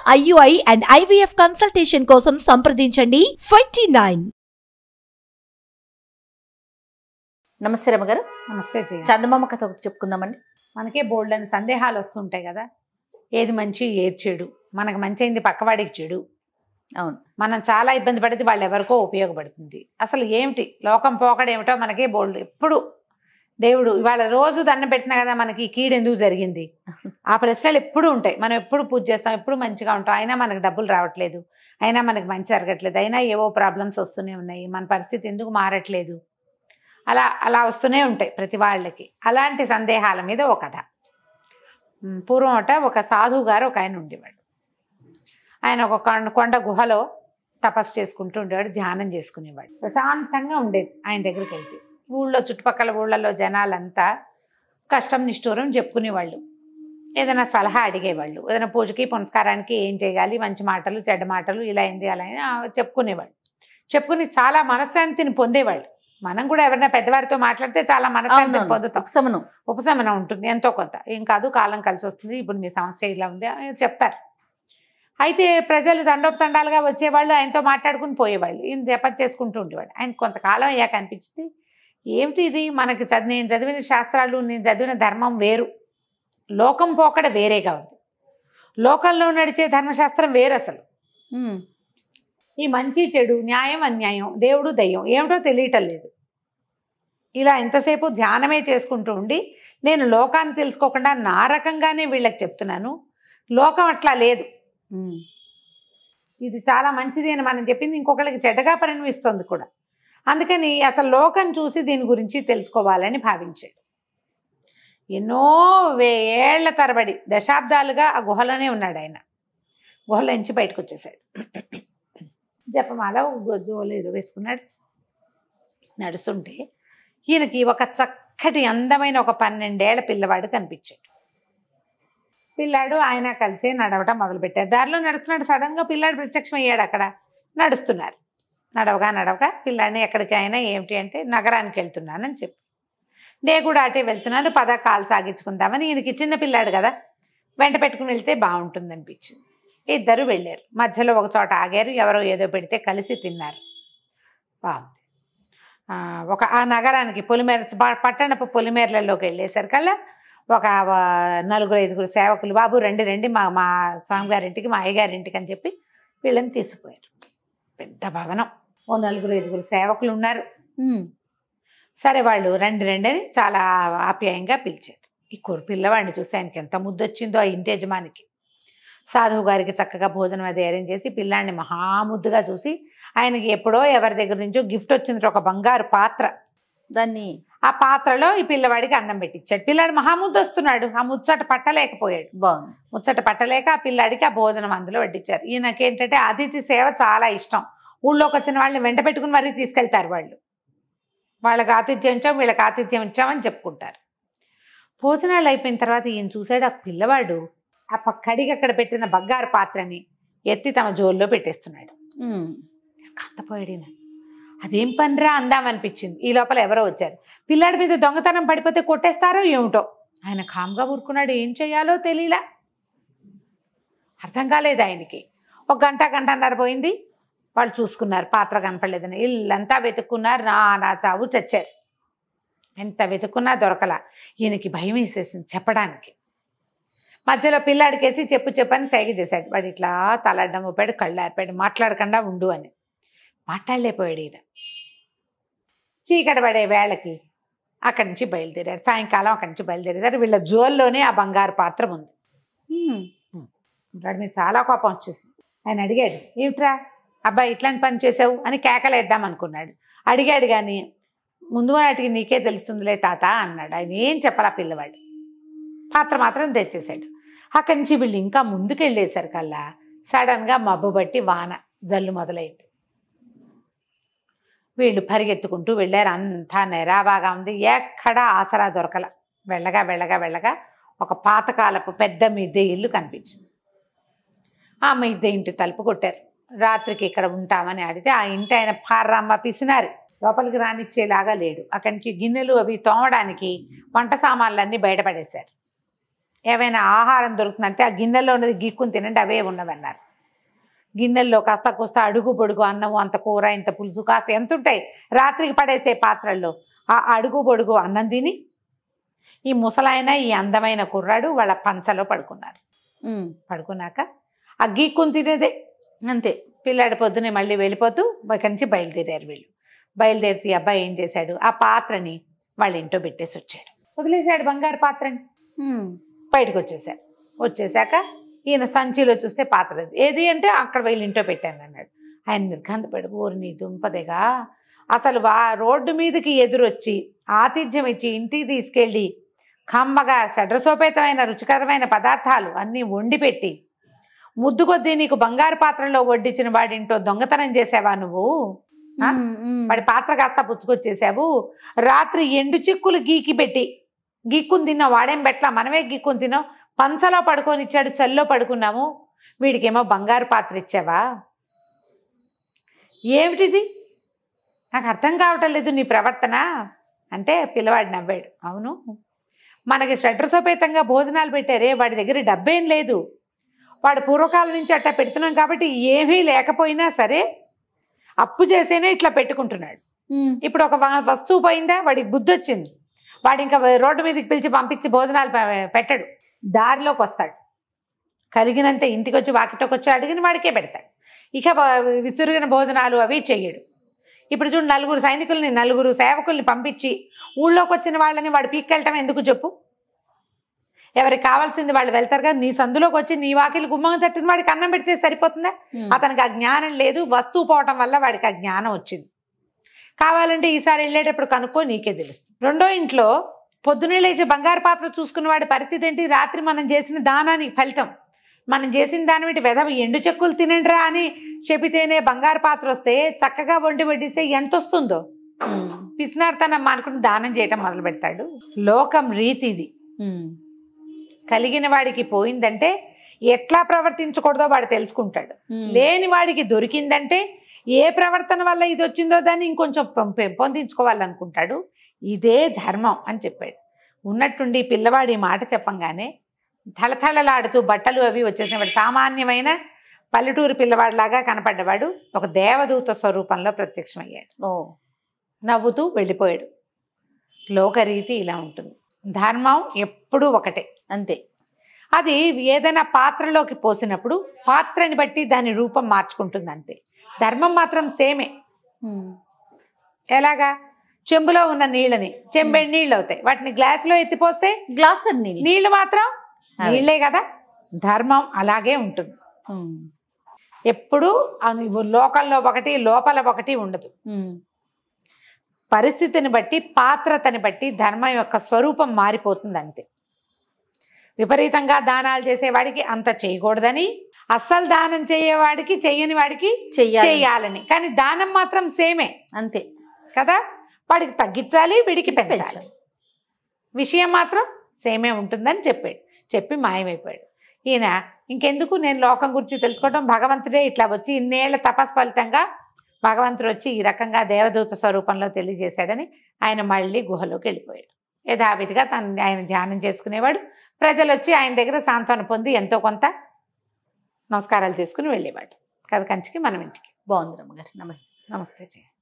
IUI and IVF consultation కోసం సంప్రదించండి twenty nine నమస్తే రమ్మ గారు నమస్తే జయ చందమామ కథ ఒకటి చెప్పుకుందామండి మనకే బోల్డ్ అని సందేహాలు వస్తుంటాయి కదా ఏది మంచి ఏది చెడు మనకు మంచి అయింది పక్కవాడికి చెడు అవును మనం చాలా ఇబ్బంది పడితే వాళ్ళు ఎవరికో ఉపయోగపడుతుంది అసలు ఏమిటి లోకం పోకడ ఏమిటో మనకే బోల్డ్ ఎప్పుడు దేవుడు ఇవాళ రోజు దండం పెట్టినా కదా మనకి ఈ కీడు ఎందుకు జరిగింది ఆ ప్రశ్నలు ఎప్పుడు ఉంటాయి మనం ఎప్పుడు పూజ చేస్తాం ఎప్పుడు మంచిగా ఉంటాం అయినా మనకు డబ్బులు రావట్లేదు అయినా మనకు మంచి జరగట్లేదు అయినా ఏవో ప్రాబ్లమ్స్ వస్తూనే ఉన్నాయి మన పరిస్థితి ఎందుకు మారట్లేదు అలా అలా వస్తూనే ఉంటాయి ప్రతి వాళ్ళకి అలాంటి సందేహాల మీద ఒక కథ ఉమ్, పూర్వం అట ఒక సాధువు గారు ఒక ఆయన ఉండేవాడు ఆయన ఒక కొండ కొండ గుహలో తపస్సు చేసుకుంటూ ఉండేవాడు ధ్యానం చేసుకునేవాడు ప్రశాంతంగా ఉండేది ఆయన దగ్గరికి వెళ్తే ఊళ్ళో చుట్టుపక్కల ఊళ్ళలో జనాలంతా కష్టం నిష్ఠూరం చెప్పుకునేవాళ్ళు ఏదైనా సలహా అడిగేవాళ్ళు ఏదైనా పూజకి పునస్కారానికి ఏం చేయాలి మంచి మాటలు చెడ్డ మాటలు ఇలా అయింది అలా అయింది, ఆ, చెప్పుకునేవాళ్ళు చెప్పుకుని చాలా మనశ్శాంతిని పొందేవాళ్ళు మనం కూడా ఎవరైనా పెద్దవారితో మాట్లాడితే చాలా మనశ్శాంతిని అవునవును. పొందుతాం ఉపశమనం ఉపశమనం ఉంటుంది ఎంతో కొంత ఏం కాదు కాలం కలిసి వస్తుంది ఇప్పుడు మీ సమస్య ఇలా ఉంది అని చెప్తారు అయితే ప్రజలు దండోపతండాలుగా వచ్చేవాళ్ళు ఆయనతో మాట్లాడుకుని పోయేవాళ్ళు ఈయన జపం చేసుకుంటూ ఉండేవాడు ఆయన కొంతకాలం అయ్యాక అనిపించింది ఏమిటి ఇది మనకి చదివి నేను చదివిన శాస్త్రాలు నేను చదివిన ధర్మం వేరు లోకం పోకడ వేరేగా ఉంది లోకంలో నడిచే ధర్మశాస్త్రం వేరు అసలు ఉమ్. ఈ మంచి చెడు న్యాయం అన్యాయం దేవుడు దయ్యం ఏమిటో తెలియటం లేదు ఇలా ఎంతసేపు ధ్యానమే చేసుకుంటూ ఉండి నేను లోకాన్ని తెలుసుకోకుండా నా రకంగానే వీళ్ళకి చెప్తున్నాను లోకం అట్లా లేదు ఉమ్. ఇది చాలా మంచిది అని మనం చెప్పింది ఇంకొకరికి చెడ్డగా పరిణమిస్తుంది కూడా అందుకని అసలు లోకం చూసి దీని గురించి తెలుసుకోవాలని భావించాడు ఎన్నో వే- ఏళ్ల తరబడి దశాబ్దాలుగా ఆ గుహలోనే ఉన్నాడు ఆయన గుహలో నుంచి బయటకు వచ్చేసాడు జపమాల జోలు ఏదో వేసుకున్నాడు నడుస్తుంటే ఈయనకి ఒక చక్కటి అందమైన ఒక పన్నెండేళ్ల పిల్లవాడు కనిపించాడు పిల్లాడు ఆయన కలిసి నడవటం మొదలుపెట్టారు దారిలో నడుస్తున్నాడు సడన్గా పిల్లాడు ప్రత్యక్షం అయ్యాడు అక్కడ నడుస్తున్నారు నడవగా నడవగా పిల్లాడిని ఎక్కడికి అయినా ఏమిటి అంటే నగరానికి వెళ్తున్నానని చెప్పి నేను కూడా అటే వెళ్తున్నాను పద కాలు సాగించుకుందామని ఈయనకి చిన్న పిల్లాడు కదా వెంట పెట్టుకుని వెళ్తే బాగుంటుంది అనిపించింది ఇద్దరు వెళ్ళారు మధ్యలో ఒక చోట ఆగారు ఎవరో ఏదో పెడితే కలిసి తిన్నారు బాగుంది ఆ, ఒక ఆ నగరానికి పొలిమేర ప- పట్టణపు పొలిమేరలలోకి వెళ్ళేసరికల్లా ఒక ఆ, నలుగురు ఐదుగురు సేవకులు బాబు రండి రండి మా మా స్వామిగారింటికి మా అయ్యగారింటికి అని చెప్పి వీళ్ళని తీసుకుపోయారు పెద్ద భవనం ఓ నలుగురు ఐదుగురు సేవకులు ఉన్నారు ఉమ్. సరే వాళ్ళు రండి రండి అని చాలా ఆప్యాయంగా పిలిచారు ఈ కొరు పిల్లవాడిని చూస్తే ఆయనకి ఎంత ముద్దొచ్చిందో ఆ ఇంటి యజమానికి సాధువు గారికి చక్కగా భోజనం అది అరేంజ్ చేసి పిల్లాడిని మహాముద్దుగా చూసి ఆయనకి ఎప్పుడో ఎవరి దగ్గర నుంచో గిఫ్ట్ వచ్చింది ఒక బంగారు పాత్ర దాన్ని ఆ పాత్రలో ఈ పిల్లవాడికి అన్నం పెట్టించాడు పిల్లాడు మహాముద్దు వస్తున్నాడు ఆ ముచ్చట పట్టలేకపోయాడు బాగుంది ముచ్చట పట్టలేక ఆ పిల్లాడికి ఆ భోజనం అందులో వడ్డించారు ఈయనకి ఏంటంటే అతిథి సేవ చాలా ఇష్టం ఊళ్ళోకి వచ్చిన వాళ్ళని వెంట పెట్టుకుని మరీ తీసుకెళ్తారు వాళ్ళు వాళ్ళకి ఆతిథ్యం ఇచ్చాం వీళ్ళకి ఆతిథ్యం ఇచ్చామని చెప్పుకుంటారు భోజనాలు అయిపోయిన తర్వాత ఈయన చూశాడు ఆ పిల్లవాడు ఆ ప- కడిగి అక్కడ పెట్టిన బంగారు పాత్రని ఎత్తి తమ జోల్లో పెట్టేస్తున్నాడు ఉమ్. కంతపోయాడు ఈయన అదేం పనిరా అందామనిపించింది ఈ లోపల ఎవరో వచ్చారు పిల్లాడి మీద దొంగతనం పడిపోతే కొట్టేస్తారో ఏమిటో ఆయన కామ్గా ఊరుకున్నాడు ఏం చేయాలో తెలియలా అర్థం కాలేదు ఆయనకి ఒక గంట గంటన్నర పోయింది వాళ్ళు చూసుకున్నారు పాత్ర కనపడలేదని ఇల్లంతా వెతుక్కున్నారు నా నా చావు చచ్చారు ఎంత వెతుక్కున్నా దొరకలా ఈయనకి భయం వేసేసింది చెప్పడానికి మధ్యలో పిల్లాడికేసి చెప్పు చెప్పని సైగ చేశాడు వాడు ఇట్లా తలడ్డం ఊపాడు కళ్ళు ఆరిపాడు మాట్లాడకుండా ఉండు అని మాట్లాడలేకపోయాడు ఈయన చీకటి పడే వేళకి అక్కడి నుంచి బయలుదేరారు సాయంకాలం అక్కడి నుంచి బయలుదేరారు వీళ్ళ జోల్లోనే ఆ బంగారు పాత్ర ఉంది ఉమ్. వాడి మీద చాలా కోపం వచ్చేసింది ఆయన అడిగాడు ఏమిట్రా అబ్బాయి ఇట్లాంటి పని చేసావు అని కేకలేద్దాం అనుకున్నాడు అడిగాడు కానీ ముందు వాటికి నీకే తెలుస్తుందిలే తాత అన్నాడు ఆయన ఏం చెప్పాలా పిల్లవాడు పాత్ర మాత్రం తెచ్చేశాడు అక్కడి నుంచి వీళ్ళు ఇంకా ముందుకు వెళ్ళేసరికల్లా సడన్గా మబ్బు బట్టి వాన జల్లు మొదలైంది వీళ్ళు పరిగెత్తుకుంటూ వెళ్ళారు అంతా నెరాబాగా ఉంది ఎక్కడా ఆసరా దొరకల వెళ్ళగా వెళ్ళగా వెళ్ళగా ఒక పాతకాలపు పెద్ద మిద్దె ఇల్లు కనిపించింది ఆ మిద్దె ఇంటి తలుపు కొట్టారు రాత్రికి ఇక్కడ ఉంటామని అడిగితే ఆ ఇంటి ఆయన పార్రమ్మ పిసినారు లోపలికి రానిచ్చేలాగా లేడు అక్కడి నుంచి గిన్నెలు అవి తోమడానికి వంట సామాన్లన్నీ బయటపడేశారు ఏవైనా ఆహారం దొరుకుతుందంటే ఆ గిన్నెలో ఉన్నది గీక్కుని తినండి అవే ఉన్నవన్నారు గిన్నెల్లో కాస్త కోస్త అడుగు పొడుగు అన్నము అంత కూర ఇంత పులుసు కాస్త ఎంత ఉంటాయి రాత్రికి పడేసే పాత్రల్లో ఆ అడుగు పొడుగు అన్నం తిని ఈ ముసలాయన ఈ అందమైన కుర్రాడు వాళ్ళ పంచలో పడుకున్నారు ఉమ్. పడుకున్నాక ఆ గీక్కుని తినేదే అంతే పిల్లాడి పొద్దునే మళ్ళీ వెళ్ళిపోతూ ఇక్కడి నుంచి బయలుదేరారు వీళ్ళు బయలుదేరి ఈ అబ్బాయి ఏం చేశాడు ఆ పాత్రని వాళ్ళ ఇంట్లో పెట్టేసి వచ్చాడు వదిలేశాడు బంగారు పాత్రని ఉమ్. బయటకు వచ్చేసారు వచ్చేసాక ఈయన సంచిలో చూస్తే పాత్ర అది. ఏది అంటే అక్కడ వీళ్ళ ఇంట్లో పెట్టాను అన్నాడు ఆయన నిర్ఘాంతపడి ఊరిని దుంపదేగా అసలు వా రోడ్డు మీదకి ఎదురొచ్చి ఆతిథ్యం ఇచ్చి ఇంటికి తీసుకెళ్ళి కమ్మగా షడ్రసోపేతమైన రుచికరమైన పదార్థాలు అన్నీ వండి పెట్టి ముద్దు కొద్దీ నీకు బంగారు పాత్రలో వడ్డించిన వాడింటో దొంగతనం చేసావా నువ్వు ఆ? ఉమ్, ఉమ్. వాడి పాత్ర కాస్త పుచ్చుకొచ్చేసావు రాత్రి ఎండు చిక్కులు గీకి పెట్టి గీక్కుని తిన్నావు వాడేం పెట్లా మనమే గీక్కుని తిన్నాం పంచలో పడుకొని ఇచ్చాడు చల్లో పడుకున్నాము వీడికేమో బంగారు పాత్ర ఇచ్చావా ఏమిటిది నాకు అర్థం కావటం లేదు నీ ప్రవర్తన అంటే పిల్లవాడు నవ్వాడు అవును మనకి షడ్రసోపేతంగా భోజనాలు పెట్టారే వాడి దగ్గర డబ్బేం లేదు వాడు పూర్వకాలం నుంచి అట్టా పెడుతున్నాం కాబట్టి ఏమీ లేకపోయినా సరే అప్పు చేసేనే ఇట్లా పెట్టుకుంటున్నాడు ఉమ్. ఇప్పుడు ఒక వ- వస్తువు పోయిందా వాడికి బుద్ధి వచ్చింది వాడు ఇంకా రోడ్డు మీదకి పిలిచి పంపించి భోజనాలు పె- పెట్టడు దారిలోకి వస్తాడు కలిగినంత ఇంటికి వచ్చి వాకిటోకి వచ్చి అడిగిన వాడికే పెడతాడు ఇక వ- విసురుగిన భోజనాలు అవి చెయ్యడు ఇప్పుడు చూడు నలుగురు సైనికుల్ని నలుగురు సేవకుల్ని పంపించి ఊళ్ళోకి వచ్చిన వాళ్ళని వాడు పీక్కెళ్ళటం ఎందుకు చెప్పు ఎవరికి కావాల్సింది వాళ్ళు వెళ్తారు కదా నీ సందులోకి వచ్చి నీ వాకిలి గుమ్మం తట్టిన వాడికి అన్నం పెడితే సరిపోతుందా ఉమ్. అతనికి ఆ జ్ఞానం లేదు వస్తువు పోవటం వల్ల వాడికి ఆ జ్ఞానం వచ్చింది కావాలంటే ఈసారి వెళ్ళేటప్పుడు కనుక్కో నీకే తెలుస్తుంది రెండో ఇంట్లో పొద్దునే లేచి బంగారు పాత్ర చూసుకున్న వాడి పరిస్థితి ఏంటి రాత్రి మనం చేసిన దానానికి ఫలితం మనం చేసిన దాని ఏంటి వెధవ ఎండు చెక్కులు తినండిరా అని చెబితేనే బంగారు పాత్ర వస్తే చక్కగా వండి వడ్డిస్తే ఎంత వస్తుందో ఉమ్. పిసినార్తనం అనుకుని దానం చేయటం మొదలు పెడతాడు లోకం రీతి ఇది ఉమ్. కలిగిన వాడికి పోయిందంటే ఎట్లా ప్రవర్తించకూడదో వాడు తెలుసుకుంటాడు ఉమ్. లేని వాడికి దొరికిందంటే ఏ ప్రవర్తన వల్ల ఇది వచ్చిందో దాన్ని ఇంకొంచెం పెం- పెంపొందించుకోవాలనుకుంటాడు ఇదే ధర్మం అని చెప్పాడు ఉన్నట్టుండి పిల్లవాడి ఈ మాట చెప్పంగానే థళథళలాడుతూ బట్టలు అవి వచ్చేసినవాడు సామాన్యమైన పల్లెటూరు పిల్లవాడిలాగా కనపడ్డవాడు ఒక దేవదూత స్వరూపంలో ప్రత్యక్షమయ్యాడు ఓ నవ్వుతూ వెళ్ళిపోయాడు లోకరీతి ఇలా ఉంటుంది ధర్మం ఎప్పుడూ ఒకటే అంతే అది ఏదైనా పాత్రలోకి పోసినప్పుడు పాత్రని బట్టి దాని రూపం మార్చుకుంటుంది అంతే ధర్మం మాత్రం సేమే ఉమ్. ఎలాగా చెంబులో ఉన్న నీళ్ళని చెంబెడి నీళ్ళు అవుతాయి వాటిని గ్లాసులో ఎత్తిపోస్తే గ్లాస్ అండి నీళ్ళు నీళ్లు మాత్రం అవే. నీళ్ళే కదా ధర్మం అలాగే ఉంటుంది ఉమ్. ఎప్పుడు లోకల్లో ఒకటి లోపల ఒకటి ఉండదు ఉమ్. పరిస్థితిని బట్టి పాత్రతని బట్టి ధర్మం యొక్క స్వరూపం మారిపోతుంది అంతే విపరీతంగా దానాలు చేసేవాడికి అంత చేయకూడదని అస్సలు దానం చేయవాడికి చెయ్యని వాడికి చెయ్యాలి చేయాలని కానీ దానం మాత్రం సేమే అంతే కదా వాడికి తగ్గించాలి వీడికి పెంచాలి పెంచాలి. విషయం మాత్రం సేమే ఉంటుందని చెప్పాడు చెప్పి మాయమైపోయాడు ఈయన ఇంకెందుకు నేను లోకం గురించి తెలుసుకోవడం భగవంతుడే ఇట్లా వచ్చి ఇన్నేళ్ల తపస్ ఫలితంగా భగవంతుడు వచ్చి ఈ రకంగా దేవదూత స్వరూపంలో తెలియజేశాడని ఆయన మళ్ళీ గుహలోకి వెళ్ళిపోయాడు యథావిధిగా తను ఆయన ధ్యానం చేసుకునేవాడు ప్రజలు వచ్చి ఆయన దగ్గర సాంత్వన పొంది ఎంతో కొంత నమస్కారాలు తీసుకుని వెళ్ళేవాడు కథ కంచికి మనం ఇంటికి బాగుంది రమ్మగారు నమస్తే నమస్తే జయ